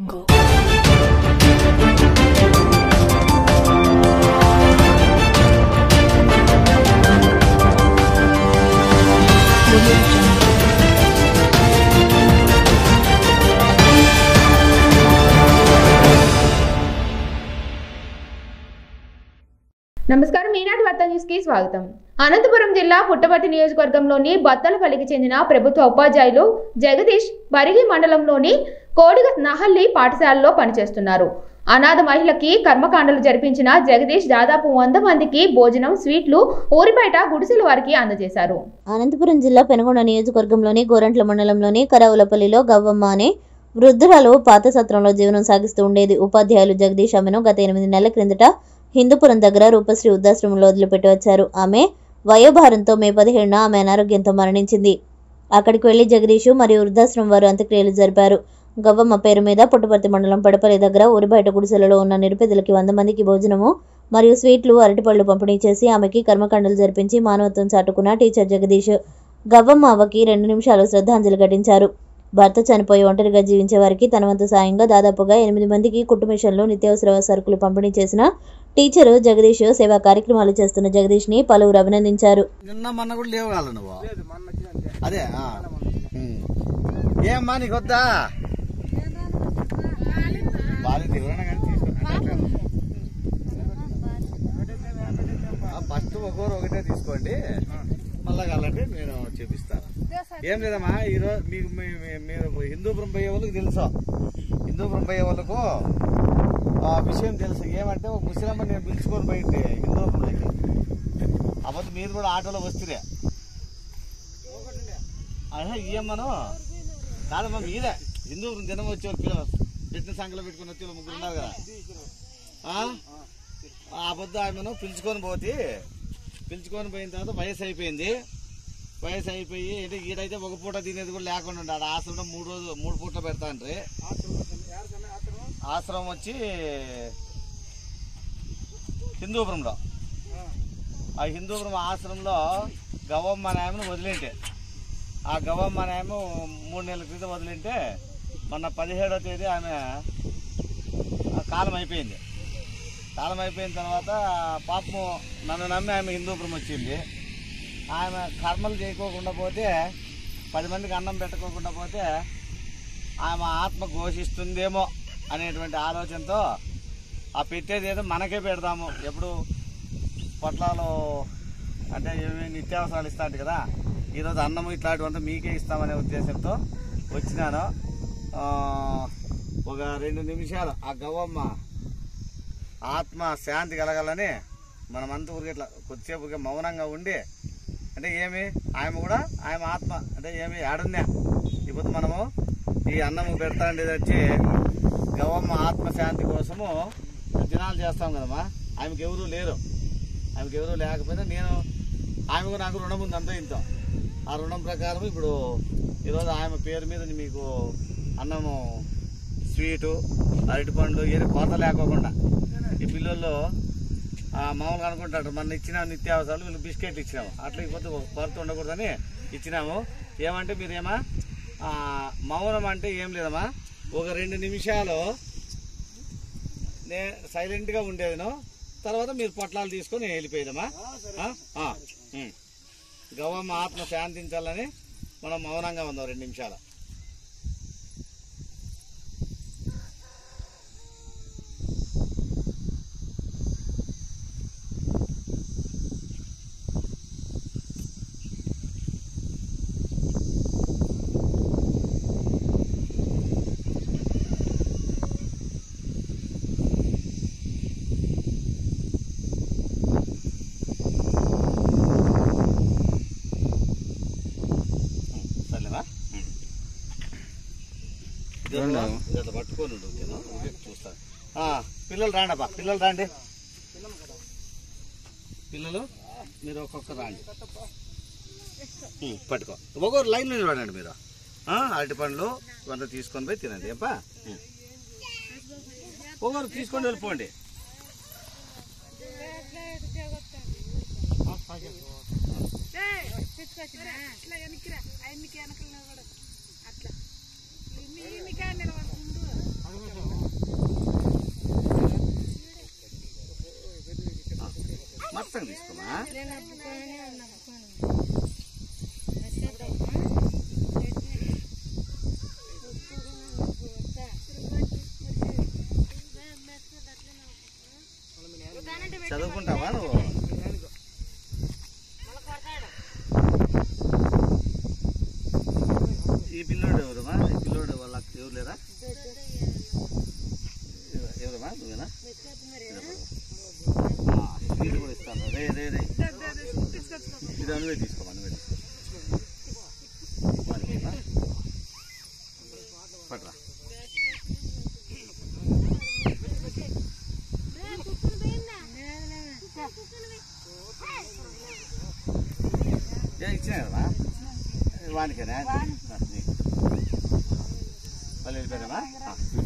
Go. Audio Jungle. నమస్కారం ఈనాటి వార్తా న్యూస్ కి స్వాగతం అనంతపురం జిల్లా పుట్టపర్తి నియోజకవర్గంలోని బత్తలపల్లికి చెందిన ప్రభుత్వ ఉపాధ్యాయులు జగదీష్ బరిగి మండలంలోని కోడిగ నహల్లి పాఠశాలలో పనిచేస్తున్నారు అనాథ మహిళకి కర్మకాండలు జరిపించిన జగదీష్ దాదాపు వంద మందికి భోజనం స్వీట్లు ఊరిబయట గుడిసెల వారికి అందజేశారు అనంతపురం జిల్లా పెనుగొండ నియోజకవర్గంలోని గోరంట్ల మండలంలోని కరావులపల్లిలో గవ్వమ్మ అనే వృద్ధురాలు పాత సత్రంలో జీవనం సాగిస్తూ ఉండేది ఉపాధ్యాయులు జగదీష్ ఆమెను గత ఎనిమిది నెలల క్రిందట హిందూపురం దగ్గర రూపశ్రీ వృద్ధాశ్రమంలో వదిలిపెట్టి వచ్చారు ఆమె వయోభారంతో మే పదిహేడున ఆమె అనారోగ్యంతో మరణించింది అక్కడికి వెళ్లి జగదీష్ మరియు వృద్ధాశ్రమం వారు అంత్యక్రియలు జరిపారు గవ్వమ్మ పేరు మీద పుట్టపర్తి మండలం పడపల్లి దగ్గర ఊరి బయట గుడిసెలలో ఉన్న నిరుపేదలకి వంద మందికి భోజనము మరియు స్వీట్లు అరటిపళ్ళు పంపిణీ చేసి ఆమెకి కర్మకాండలు జరిపించి మానవత్వం చాటుకున్న టీచర్ జగదీష్ గవ్వమ్మ అవ్వకి రెండు నిమిషాలు శ్రద్ధాంజలి ఘటించారు భర్త చనిపోయి ఒంటరిగా జీవించే వారికి తన వంతు సాయంగా దాదాపుగా ఎనిమిది మందికి కుట్టు మిషన్లు నిత్యావసర సరుకులు పంపిణీ చేసిన టీచరు జగదీష్ సేవా కార్యక్రమాలు చేస్తున్న జగదీష్ ని పలువురు అభినందించారు నిన్న మొన్న కూడా లేవగాల నువ్వు అదే ఆ. ఉమ్. ఏమ్మా నీకు వద్దా బాలింది ఎవరైనా కానీ తీసుకోండి ఫస్ట్ ఒక్కొరు ఒకటే తీసుకోండి మళ్ళా కావాలంటే నేను చూపిస్తాను ఏం లేదమ్మా ఈరోజు మీకు మీ- మీ- మీరు హిందూపురం పోయే వాళ్ళకి తెలుసు హిందూపురం పోయే వాళ్ళకు ఆ విషయం తెలుసు ఏమంటే ఒక ముసలమ్మ నేను పిలుచుకొని పోయింది హిందూపురంలోకి అప్పుడు మీరు కూడా ఆటోలో వస్తురే అదే ఇయ్యమ్మను కాదమ్మా మీరే హిందూపురం దినం వచ్చే వాళ్ళు పిల్లలు పెట్టిన సంఖ్యలో పెట్టుకుని వచ్చే వాళ్ళు ముగ్గురు ఉన్నారు కదా ఆ? ఆ పొద్దు ఆమెను పిలుచుకొని పోతే పిలుచుకొని పోయిన తర్వాత వయసు అయిపోయింది వయసు అయిపోయి అంటే ఈడైతే ఒక పూట తినేది కూడా లేకుండా ఉండాలి ఆశ్రమం మూడు రోజులు మూడు పూట పెడతా అంటే ఆశ్రమం వచ్చి హిందూపురంలో ఆ హిందూపురం ఆశ్రమంలో గవమ్మ అనే ఆమెను వదిలింటే ఆ గవమ్మ అనే ఆమె మూడు నెలల క్రితం వదిలింటే మొన్న పదిహేడో తేదీ ఆమె ఆ కాలం అయిపోయింది కాలం అయిపోయిన తర్వాత పాపము నన్ను నమ్మి ఆమె హిందూపురం వచ్చింది ఆమె కర్మలు చేయకోకుండా పోతే పది మందికి అన్నం పెట్టకోకుండా పోతే ఆమె ఆత్మ ఘోషిస్తుందేమో అనేటువంటి ఆలోచనతో ఆ పెట్టేది ఏదో మనకే పెడదాము ఎప్పుడు పొట్లాలు అంటే ఏమి నిత్యావసరాలు ఇస్తాంటి కదా ఈరోజు అన్నం ఇట్లాంటివంతా మీకే ఇస్తామనే ఉద్దేశంతో వచ్చినాను ఆ, ఒక రెండు నిమిషాలు ఆ గవ్వమ్మ ఆత్మ శాంతి కలగాలని మనమంతా ఊరికి ఇట్లా కొద్దిసేపు ఊరికే మౌనంగా ఉండి అంటే ఏమి ఆమె కూడా ఆమె ఆత్మ అంటే ఏమి ఆడున్నా ఇప్పుడు మనము ఈ అన్నము పెడతా ఉండేది వచ్చి గవమ్మ ఆత్మ శాంతి కోసము దినాలు చేస్తాం కదమ్మా ఆమెకి ఎవరు లేరు ఆమెకి ఎవరు లేకపోతే నేను ఆమెకు నాకు రుణం ఉంది అంతా ఇంత ఆ రుణం ప్రకారం ఇప్పుడు ఈరోజు ఆమె పేరు మీద మీకు అన్నము స్వీటు అరటిపండ్లు ఏది కొరత లేకోకుండా ఈ పిల్లల్లో ఆ, మామూలుగా అనుకుంటారు మన ఇచ్చిన నిత్యావసరాలు వీళ్ళు బిస్కెట్లు ఇచ్చినాము అట్లా ఇకపోతే ఒక కొరత ఉండకూడదని ఇచ్చినాము ఏమంటే మీరేమా ఆ, మౌనం అంటే ఏం లేదమ్మా ఒక రెండు నిమిషాలు నే సైలెంట్గా ఉండేదిను తర్వాత మీరు పొట్లాలు తీసుకొని వెళ్ళిపోయేదమ్మా ఆ? ఆ, ఉమ్. గవమ్మ ఆత్మ శాంతించాలని మనం మౌనంగా ఉందాం రెండు నిమిషాలు సరేనా ఇది అట్లా పట్టుకొని ఉండు ఓకేనా? ఊరికే చూస్తాను ఆ, పిల్లలు రాండి అబ్బా పిల్లలు రాండి పిల్లలు మీరు ఒక్కొక్కరు రాండి ఉమ్, పట్టుకో ఒక్కొక్కరు లైన్ నిలబడండి మీరు ఆ, అరటి పండ్లు కొంత తీసుకొని పోయి తినండి ఏపా ఉమ్. ఒక్కొక్కరు తీసుకొని వెళ్ళిపోండి అట్లా వెనక్కిరా ఆయనకి వెనకలు నిలబడు అట్లా మీ- మీకే నిలబడుతుండు ఆ? చదువుకుంటావా నువ్వు ఈ పిల్లోడు ఎవరుమా ఈ పిల్లోడు వాళ్ళ అక్క ఎవరు లేరా ఎవ- ఎవరమ్మా నువ్వేనా ఆ, వీడు కూడా ఇస్తాను రే రే రే ఇది అనువే తీసుకోమా అనువే పట్రా ఏ ఇచ్చినా కదమ్మా వానికేనా ఆ, నీకు. వాళ్ళు వెళ్ళిపోయారమ్మా ఆ,